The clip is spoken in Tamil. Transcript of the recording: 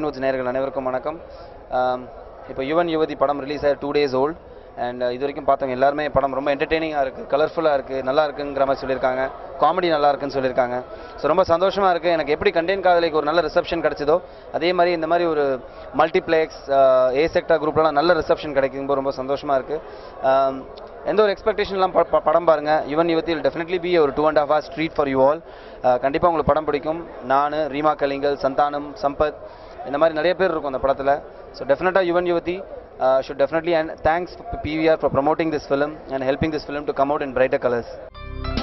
ஷைன்வுட்ஸ் நேயர்கள் அனைவருக்கும் வணக்கம் ஆம், இப்போ யுவன் யுவதி படம் ரிலீஸ் ஆகி டூ டேஸ் ஓல்ட் அண்ட் இது வரைக்கும் பார்த்தவங்க எல்லாருமே படம் ரொம்ப என்டர்டெய்னிங்காக இருக்குது கலர்ஃபுல்லாக இருக்குது நல்லா இருக்குங்கிற மாதிரி சொல்லியிருக்காங்க காமெடி நல்லா இருக்குன்னு சொல்லியிருக்காங்க ஸோ ரொம்ப சந்தோஷமாக இருக்குது எனக்கு எப்படி கண்டென்ட் காதலிக்கு ஒரு நல்ல ரிசப்ஷன் கிடைச்சதோ அதே மாதிரி இந்த மாதிரி ஒரு மல்டிப்ளெக்ஸ் ஏ செக்டா குரூப்லாம் நல்ல ரிசப்ஷன் கிடைக்கும்போது ரொம்ப சந்தோஷமாக இருக்குது எந்த ஒரு எக்ஸ்பெக்டேஷன்லாம் படம் பாருங்க யுவன் யுவதி will definitely be ஒரு two and half hours treat for you all கண்டிப்பாக உங்களுக்கு படம் பிடிக்கும் நான் ரீமா கலிங்கல் சந்தானம் சம்பத் இந்த மாதிரி நிறைய பேர் இருக்கும் அந்த படத்தில் ஸோ டெஃபினட்டாக Yuvan Yuvathi should definitely and thanks PVR for promoting this film and helping this film to come out in brighter colours